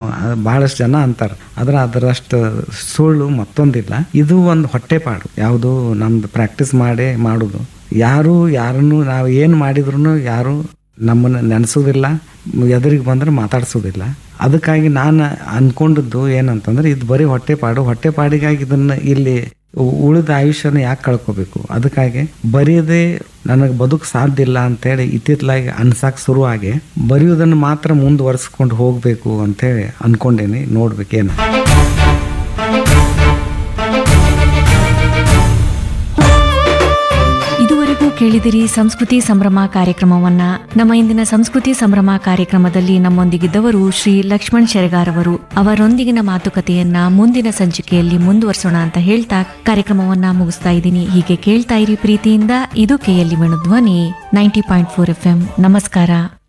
ಬಹಳಷ್ಟು ಜನ ಅಂತಾರೆ ಆದ್ರೆ ಅದರಷ್ಟು ಸುಳ್ಳು ಮತ್ತೊಂದಿಲ್ಲ ಇದು ಒಂದು ಹೊಟ್ಟೆಪಾಡು ಯಾವುದು ನಮ್ದು ಪ್ರಾಕ್ಟೀಸ್ ಮಾಡೇ ಮಾಡೋದು ಯಾರು ಯಾರನ್ನು ನಾವು ಏನು ಮಾಡಿದ್ರು ಯಾರು ನಮ್ಮನ್ನು ನೆನೆಸೋದಿಲ್ಲ ಎದುರಿಗೆ ಬಂದ್ರೆ ಮಾತಾಡ್ಸೋದಿಲ್ಲ ಅದಕ್ಕಾಗಿ ನಾನು ಅನ್ಕೊಂಡದ್ದು ಏನಂತಂದ್ರೆ ಇದು ಬರೀ ಹೊಟ್ಟೆಪಾಡು ಹೊಟ್ಟೆಪಾಡಿಗಾಗಿ ಇದನ್ನ ಇಲ್ಲಿ ಉ- ಉಳಿದ ಆಯುಷ್ಯನ ಯಾಕೆ ಕಳ್ಕೊಬೇಕು ಅದಕ್ಕಾಗಿ ಬರೆಯದೇ ನನಗೆ ಬದುಕು ಸಾಧ್ಯ ಇಲ್ಲ ಅಂತೇಳಿ ಇತ್ತಿತ್ತಲಾಗಿ ಅನ್ಸಕ್ಕೆ ಶುರುವಾಗಿ ಬರೆಯೋದನ್ನು ಮಾತ್ರ ಮುಂದುವರಿಸ್ಕೊಂಡು ಹೋಗಬೇಕು ಅಂತೇಳಿ ಅನ್ಕೊಂಡೇನಿ ನೋಡ್ಬೇಕೇನು ಇದುವರೆಗೂ ಕೇಳಿದಿರಿ ಸಂಸ್ಕೃತಿ ಸಂಭ್ರಮ ಕಾರ್ಯಕ್ರಮವನ್ನ ನಮ್ಮ ಇಂದಿನ ಸಂಸ್ಕೃತಿ ಸಂಭ್ರಮ ಕಾರ್ಯಕ್ರಮದಲ್ಲಿ ನಮ್ಮೊಂದಿಗಿದ್ದವರು ಶ್ರೀ ಲಕ್ಷ್ಮಣ್ ಶೆರಗಾರ್ ಅವರು ಅವರೊಂದಿಗಿನ ಮಾತುಕತೆಯನ್ನ ಮುಂದಿನ ಸಂಚಿಕೆಯಲ್ಲಿ ಮುಂದುವರಿಸೋಣ ಅಂತ ಹೇಳ್ತಾ ಕಾರ್ಯಕ್ರಮವನ್ನ ಮುಗಿಸ್ತಾ ಇದ್ದೀನಿ ಹೀಗೆ ಕೇಳ್ತಾ ಇರಿ ಪ್ರೀತಿಯಿಂದ ಇದು ಕೆಎಲ್ಇ ವೇಣು ಧ್ವನಿ ನೈಂಟಿ ಪಾಯಿಂಟ್ ಫೋರ್ ಎಫ್ ನಮಸ್ಕಾರ